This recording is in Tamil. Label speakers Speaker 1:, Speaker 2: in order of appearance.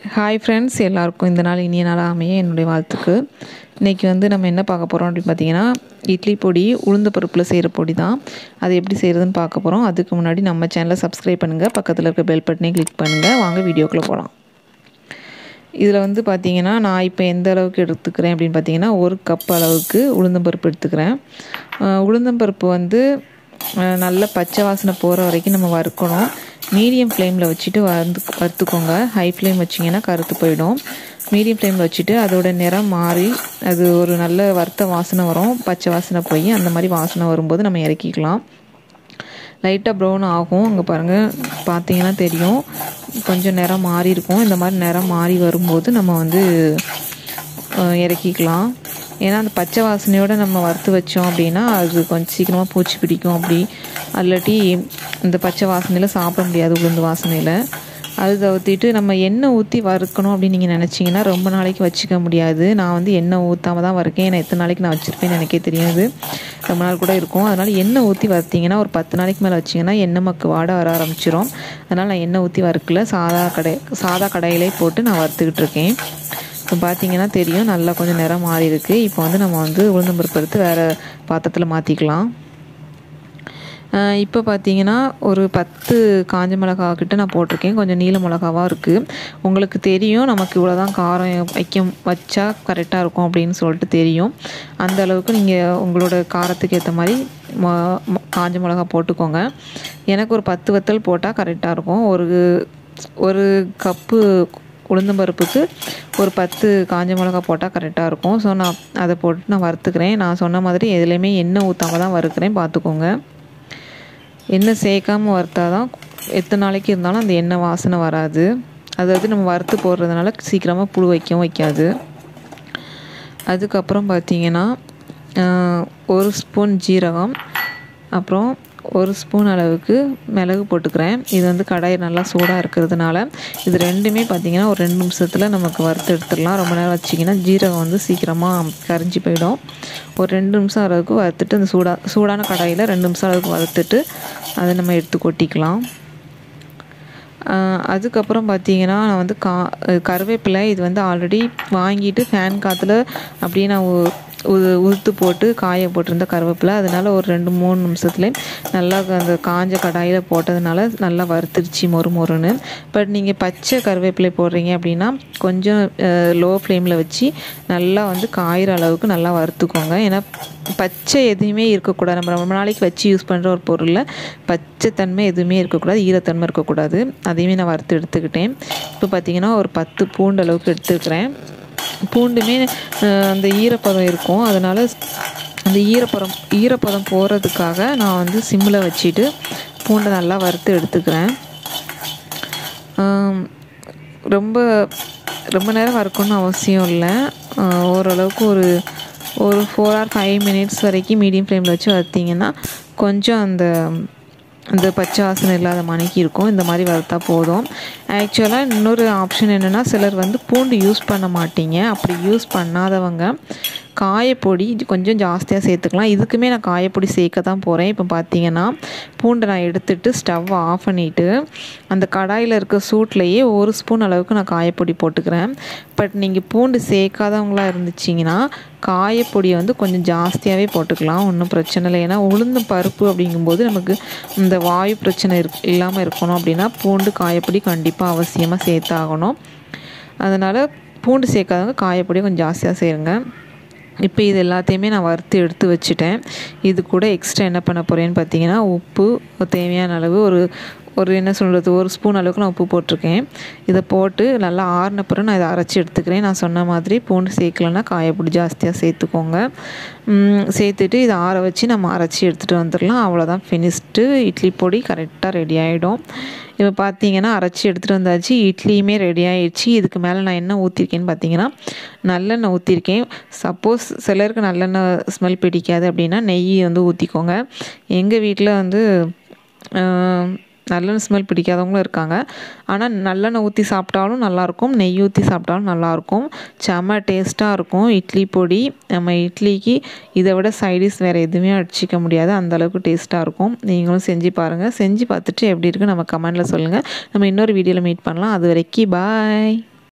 Speaker 1: ஹாய் ஃப்ரெண்ட்ஸ் எல்லாருக்கும் இந்த நாள் இனிய நாளாக அமைய என்னுடைய வாழ்த்துக்கு இன்றைக்கி வந்து நம்ம என்ன பார்க்க போகிறோம் அப்படின்னு பார்த்தீங்கன்னா இட்லி பொடி உளுந்த பருப்பில் செய்கிற பொடி தான் அது எப்படி செய்கிறதுன்னு பார்க்க போகிறோம் அதுக்கு முன்னாடி நம்ம சேனலை சப்ஸ்கிரைப் பண்ணுங்கள் பக்கத்தில் இருக்க பெல் பட்டனையும் கிளிக் பண்ணுங்கள் வாங்க வீடியோக்குள்ளே போகலாம் இதில் வந்து பார்த்தீங்கன்னா நான் இப்போ எந்த அளவுக்கு எடுத்துக்கிறேன் அப்படின்னு பார்த்தீங்கன்னா ஒரு கப் அளவுக்கு உளுந்தம்பருப்பு எடுத்துக்கிறேன் அஹ் உளுந்தம்பருப்பு வந்து அஹ் நல்ல பச்சை வாசனை போகிற வரைக்கும் நம்ம வறுக்கணும் மீடியம் ஃப்ளேமில் வச்சுட்டு வறுத்து வறுத்துக்கோங்க ஹை ஃப்ளேம் வச்சிங்கன்னா கருத்து போயிடும் மீடியம் ஃப்ளேமில் வச்சுட்டு அதோட நிறம் மாறி அது ஒரு நல்ல வறுத்த வாசனை வரும் பச்சை வாசனை போய் அந்த மாதிரி வாசனை வரும்போது நம்ம இறக்கிக்கலாம் லைட்டாக ப்ரௌன் ஆகும் அங்கே பாருங்கள் பார்த்தீங்கன்னா தெரியும் கொஞ்சம் நிறம் மாறி இருக்கும் இந்த மாதிரி நிறம் மாறி வரும்போது நம்ம வந்து அஹ், இறக்கிக்கலாம் ஏன்னா அந்த பச்சை வாசனையோடு நம்ம வறுத்து வச்சோம் அப்படின்னா அது கொஞ்சம் சீக்கிரமாக பூச்சி பிடிக்கும் அப்படி இல்லாட்டி இந்த பச்சை வாசனையில் சாப்பிட முடியாது உளுந்து வாசனையில் அது தவிர்த்திட்டு நம்ம எண்ணெய் ஊற்றி வறுக்கணும் அப்படின்னு நீங்கள் நினச்சிங்கன்னா ரொம்ப நாளைக்கு வச்சுக்க முடியாது நான் வந்து எண்ணெய் ஊற்றாம தான் வறுக்கேன் ஏன்னா எத்தனை நாளைக்கு நான் வச்சுருப்பேன்னு எனக்கே தெரியாது ரொம்ப நாள் கூட இருக்கும் அதனால் எண்ணெய் ஊற்றி வறுத்தீங்கன்னா ஒரு பத்து நாளைக்கு மேலே வச்சிங்கன்னா எண்ணெய் மக்கு வாட வர ஆரம்பிச்சிரும் அதனால் நான் எண்ணெய் ஊற்றி வறுக்கல சாதா கடை சாதா கடையிலே போட்டு நான் வறுத்துக்கிட்டு இருக்கேன் இப்போ பார்த்தீங்கன்னா தெரியும் நல்லா கொஞ்சம் நிறம் மாறி இருக்குது இப்போ வந்து நம்ம வந்து உளுந்தம்பருப்பு எடுத்து வேறு பாத்திரத்தில் மாற்றிக்கலாம் இப்போ பார்த்தீங்கன்னா ஒரு பத்து காஞ்ச மிளகா கிட்ட நான் போட்டிருக்கேன் கொஞ்சம் நீல மிளகாவாக இருக்குது உங்களுக்கு தெரியும் நமக்கு இவ்வளோ தான் காரம் வைக்க வச்சா கரெக்டாக இருக்கும் அப்படின்னு சொல்லிட்டு தெரியும் அந்த அளவுக்கு நீங்கள் உங்களோட காரத்துக்கு ஏற்ற மாதிரி ம- ம- காஞ்ச மிளகா போட்டுக்கோங்க எனக்கு ஒரு பத்து வத்தல் போட்டால் கரெக்டாக இருக்கும் ஒரு ஒரு கப்பு உளுந்தம்பருப்புக்கு ஒரு பத்து காஞ்ச மிளகா போட்டால் கரெக்டாக இருக்கும் ஸோ நான் அதை போட்டு நான் வறுத்துக்கிறேன் நான் சொன்ன மாதிரி எதுலேயுமே எண்ணெய் ஊற்றாம தான் வறுக்கிறேன் பார்த்துக்கோங்க எண்ணெய் சேர்க்காம வறுத்தா தான் எத்தனை நாளைக்கு இருந்தாலும் அந்த எண்ணெய் வாசனை வராது அதாவது நம்ம வறுத்து போடுறதுனால சீக்கிரமாக புழு வைக்கவும் வைக்காது அதுக்கப்புறம் பார்த்தீங்கன்னா ஆஹ், ஒரு ஸ்பூன் ஜீரகம் அப்புறம் ஒரு ஸ்பூன் அளவுக்கு மிளகு போட்டுக்கிறேன் இது வந்து கடாய் நல்லா சூடாக இருக்கிறதுனால இது ரெண்டுமே பார்த்தீங்கன்னா ஒரு ரெண்டு நிமிஷத்தில் நமக்கு வறுத்து எடுத்துடலாம் ரொம்ப நேரம் வச்சிங்கன்னா ஜீரகம் வந்து சீக்கிரமாக கரிஞ்சு போயிடும் ஒரு ரெண்டு நிமிஷம் அளவுக்கு வறுத்துட்டு அந்த சூடா சூடான கடாயில் ரெண்டு நிமிஷம் அளவுக்கு வறுத்துட்டு அதை நம்ம எடுத்து கொட்டிக்கலாம் ஆஹ் அதுக்கப்புறம் பார்த்தீங்கன்னா நான் வந்து கா அஹ் கருவேப்பிலை இது வந்து ஆல்ரெடி வாங்கிட்டு ஃபேன் காற்றுல அப்படியே நான் உ- உ- உதுத்து போட்டு காய போட்டிருந்த கருவேப்பிலை அதனால ஒரு ரெண்டு மூணு நிமிஷத்துல நல்லா அந்த காஞ்ச கடாயில் போட்டதுனால நல்லா வறுத்துருச்சு மொறு மொறுன்னு பட் நீங்கள் பச்சை கருவேப்பிலை போடுறீங்க அப்படின்னா கொஞ்சம் லோ ஃப்ளேமில் வச்சு நல்லா வந்து காயிற அளவுக்கு நல்லா வறுத்துக்கோங்க ஏன்னா பச்சை எதுவுமே இருக்கக்கூடாது நம்ம ரொம்ப நாளைக்கு வச்சு யூஸ் பண்ணுற ஒரு பொருளில் பச்சைத்தன்மை எதுவுமே இருக்கக்கூடாது ஈரத்தன்மை இருக்கக்கூடாது அதையுமே நான் வறுத்து எடுத்துக்கிட்டேன் இப்போ பார்த்தீங்கன்னா ஒரு பத்து பூண்டு அளவுக்கு எடுத்துக்கிறேன் பூண்டுமே அஹ், அந்த ஈரப்பதம் இருக்கும் அதனால் அந்த ஈரப்பதம் ஈரப்பதம் போகிறதுக்காக நான் வந்து சிம்மில் வச்சுட்டு பூண்டை நல்லா வறுத்து எடுத்துக்கிறேன் ஆம், ரொம்ப ரொம்ப நேரம் வறுக்கணும்னு அவசியம் இல்லை ஆஹ் ஓரளவுக்கு ஒரு ஒரு ஃபோர் ஆர் ஃபைவ் மினிட்ஸ் வரைக்கும் மீடியம் ஃப்ளேமில் வச்சு வறுத்தீங்கன்னா கொஞ்சம் அந்த அந்த பச்சை வாசனை இல்லாத மணிக்கு இருக்கும் இந்த மாதிரி வறுத்தா போதும் ஆக்சுவலாக இன்னொரு ஆப்ஷன் என்னென்னா சிலர் வந்து பூண்டு யூஸ் பண்ண மாட்டீங்க அப்படி யூஸ் பண்ணாதவங்க காயப்பொடி கொஞ்சம் ஜாஸ்தியாக சேர்த்துக்கலாம் இதுக்குமே நான் காயப்பொடி சேர்க்க தான் போகிறேன் இப்போ பார்த்தீங்கன்னா பூண்டை நான் எடுத்துட்டு ஸ்டவ் ஆஃப் பண்ணிவிட்டு அந்த கடாயில் இருக்க சூட்லேயே ஒரு ஸ்பூன் அளவுக்கு நான் காயப்பொடி போட்டுக்கிறேன் பட் நீங்கள் பூண்டு சேர்க்காதவங்களா இருந்துச்சிங்கன்னா காயப்பொடியை வந்து கொஞ்சம் ஜாஸ்தியாகவே போட்டுக்கலாம் ஒன்றும் பிரச்சனை இல்லை ஏன்னா உளுந்து பருப்பு அப்படிங்கும்போது நமக்கு இந்த வாயு பிரச்சனை இருக் இல்லாமல் இருக்கணும் அப்படின்னா பூண்டு காயப்பொடி கண்டிப்பாக அவசியமாக சேர்த்தாகணும் அதனால் பூண்டு சேர்க்காதவங்க காயப்பொடியை கொஞ்சம் ஜாஸ்தியாக சேருங்க இப்போ இது எல்லாத்தையுமே நான் வறுத்து எடுத்து வச்சுட்டேன் இது கூட எக்ஸ்ட்ரா என்ன பண்ண போகிறேன்னு பார்த்தீங்கன்னா உப்பு தேவையான அளவு ஒரு ஒரு என்ன சொல்கிறது ஒரு ஸ்பூன் அளவுக்கு நான் உப்பு போட்டிருக்கேன் இதை போட்டு நல்லா ஆறின பிறகு நான் இதை அரைச்சி எடுத்துக்கிறேன் நான் சொன்ன மாதிரி பூண்டு சேர்க்கலன்னா காயப்பொடி ஜாஸ்தியாக சேர்த்துக்கோங்க ம், சேர்த்துட்டு இதை ஆற வச்சு நம்ம அரைச்சி எடுத்துகிட்டு வந்துடலாம் அவ்வளோதான் ஃபினிஷ்டு இட்லி பொடி கரெக்டாக ரெடி ஆகிடும் இப்போ பார்த்தீங்கன்னா அரைச்சி எடுத்துகிட்டு வந்தாச்சு இட்லியுமே ரெடி ஆயிடுச்சு இதுக்கு மேலே நான் என்ன ஊற்றிருக்கேன்னு பார்த்தீங்கன்னா நல்லெண்ணெய் ஊற்றிருக்கேன் சப்போஸ் சிலருக்கு நல்லெண்ணெய் ஸ்மெல் பிடிக்காது அப்படின்னா நெய் வந்து ஊற்றிக்கோங்க எங்கள் வீட்டில் வந்து ஆஹ், நல்லெண்ணெய் ஸ்மெல் பிடிக்காதவங்களும் இருக்காங்க ஆனால் நல்லெண்ணெய் ஊற்றி சாப்பிட்டாலும் நல்லாயிருக்கும் நெய் ஊற்றி சாப்பிட்டாலும் நல்லாயிருக்கும் செம்ம டேஸ்ட்டாக இருக்கும் இட்லி பொடி நம்ம இட்லிக்கு இதை விட சைடிஷ் வேறு எதுவுமே அடிச்சிக்க முடியாது அந்த அளவுக்கு டேஸ்ட்டாக இருக்கும் நீங்களும் செஞ்சு பாருங்கள் செஞ்சு பார்த்துட்டு எப்படி இருக்குன்னு நம்ம கமெண்டில் சொல்லுங்கள் நம்ம இன்னொரு வீடியோவில் மீட் பண்ணலாம் அது வரைக்கும் பாய்